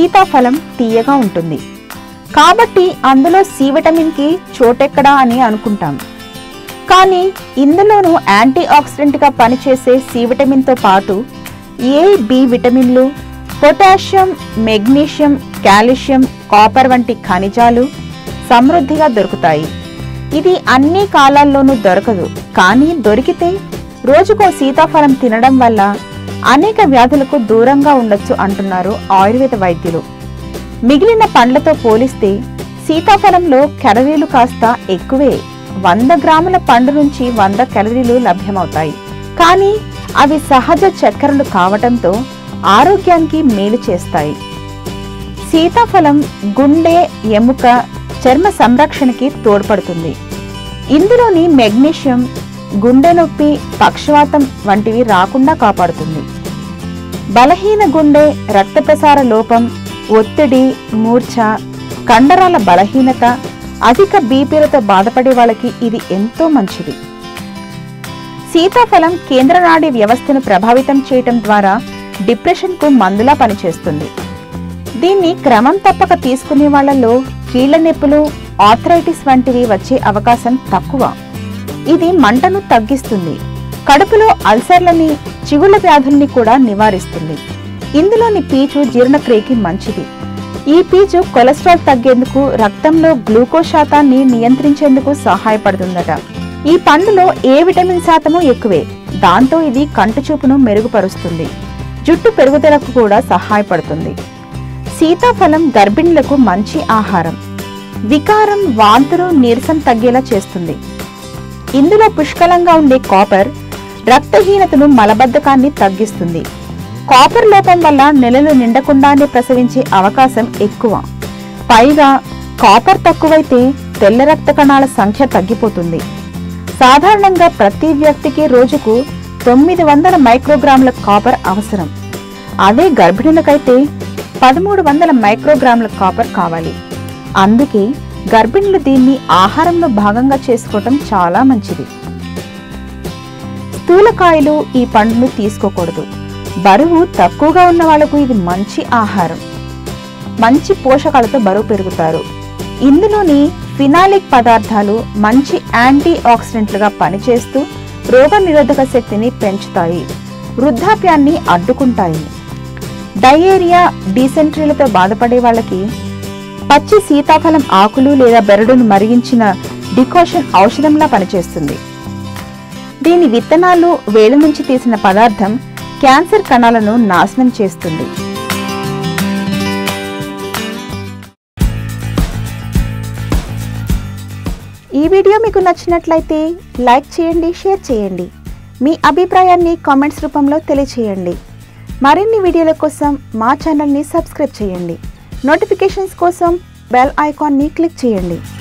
సీతాఫలం తీయగా ఉంటుంది కాబట్టి అందులో సి విటమిన్కి చోటెక్కడా అని అనుకుంటాం కానీ ఇందులోనూ యాంటీ ఆక్సిడెంట్గా పనిచేసే సి విటమిన్తో పాటు ఏ బి విటమిన్లు పొటాషియం మెగ్నీషియం కాల్షియం కాపర్ వంటి ఖనిజాలు సమృద్ధిగా దొరుకుతాయి ఇది అన్ని కాలాల్లోనూ దొరకదు కానీ దొరికితే రోజుకో సీతాఫలం తినడం వల్ల అనేక వ్యాధులకు దూరంగా ఉండొచ్చు అంటున్నారు ఆయుర్వేద వైద్యులు మిగిలిన పండ్లతో పోలిస్తే సీతాఫలంలో క్యాలరీలు కాస్త ఎక్కువే వంద గ్రాముల పండు నుంచి వంద క్యాలరీలు లభ్యమవుతాయి కానీ అవి సహజ చక్కెరలు కావటంతో ఆరోగ్యానికి మేలు చేస్తాయి సీతాఫలం గుండె ఎముక చర్మ సంరక్షణకి తోడ్పడుతుంది ఇందులోని మెగ్నీషియం గుండె నొప్పి పక్షవాతం వంటివి రాకుండా కాపాడుతుంది బలహీన గుండె రక్త ప్రసార లోపం ఒత్తిడి మూర్ఛ కండరాల బలహీనత అధిక బీపీలతో బాధపడే వాళ్ళకి ఇది ఎంతో మంచిది సీతాఫలం కేంద్ర నాడీ వ్యవస్థను ప్రభావితం చేయటం ద్వారా డిప్రెషన్కు మందులా పనిచేస్తుంది దీన్ని క్రమం తప్పక తీసుకునే వాళ్ళలో కీళ్ల నొప్పులు ఆథరైటిస్ వంటివి వచ్చే అవకాశం తక్కువ ఇది మంటను తగ్గిస్తుంది కడుపులో అల్సర్లని చిగుళ్ళ వ్యాధుల్ని కూడా నివారిస్తుంది ఇందులోని పీచు జీర్ణక్రియకి మంచిది ఈ పీచు కొలెస్ట్రాల్ తగ్గేందుకు రక్తంలో గ్లూకోజ్ శాతాన్ని నియంత్రించేందుకు సహాయపడుతుందట ఈ పండులో ఏ విటమిన్ శాతము ఎక్కువే దాంతో ఇది కంటి చూపును మెరుగుపరుస్తుంది జుట్టు పెరుగుదలకు కూడా సహాయపడుతుంది సీతాఫలం గర్భిణులకు మంచి ఆహారం వికారం వాంతులు నీరసం తగ్గేలా చేస్తుంది ఇందులో పుష్కలంగా ఉండే కాపర్ రక్తహీనతను మలబద్ధకాన్ని తగ్గిస్తుంది కాపర్ లోపం వల్ల నెలలు నిండకుండానే ప్రసవించే అవకాశం ఎక్కువ పైగా కాపర్ తక్కువైతే తెల్ల రక్త కణాల సంఖ్య తగ్గిపోతుంది సాధారణంగా ప్రతి వ్యక్తికి రోజుకు తొమ్మిది వందల మైక్రోగ్రాముల కాపర్ అవసరం అదే గర్భిణులకైతే పదమూడు వందల మైక్రోగ్రాముల కాపర్ కావాలి అందుకే గర్భిణులు దీన్ని ఆహారంలో భాగంగా చేసుకోవటం చాలా మంచిది స్థూలకాయలు ఈ పండును తీసుకోకూడదు బరువు తక్కువగా ఉన్న వాళ్ళకు ఇది మంచి ఆహారం మంచి పోషకాలతో బరువు పెరుగుతారు ఇందులోని ఫినాలిక్ పదార్థాలు మంచి యాంటీ ఆక్సిడెంట్లుగా పనిచేస్తూ రోగ నిరోధక శక్తిని పెంచుతాయి వృద్ధాప్యాన్ని అడ్డుకుంటాయి డయేరియా డీసెంట్రీలతో బాధపడే వాళ్ళకి పచ్చి సీతాఫలం ఆకులు లేదా బెరడును మరిగించిన డికాషన్ ఔషధంలా పనిచేస్తుంది దీని విత్తనాలు వేళ్ళ నుంచి తీసిన పదార్థం క్యాన్సర్ కణాలను నాశనం చేస్తుంది ఈ వీడియో మీకు నచ్చినట్లయితే లైక్ చేయండి షేర్ చేయండి మీ అభిప్రాయాన్ని కామెంట్స్ రూపంలో తెలియచేయండి మరిన్ని వీడియోల కోసం మా ఛానల్ని సబ్స్క్రైబ్ చేయండి నోటిఫికేషన్స్ కోసం బెల్ ఐకాన్ని క్లిక్ చేయండి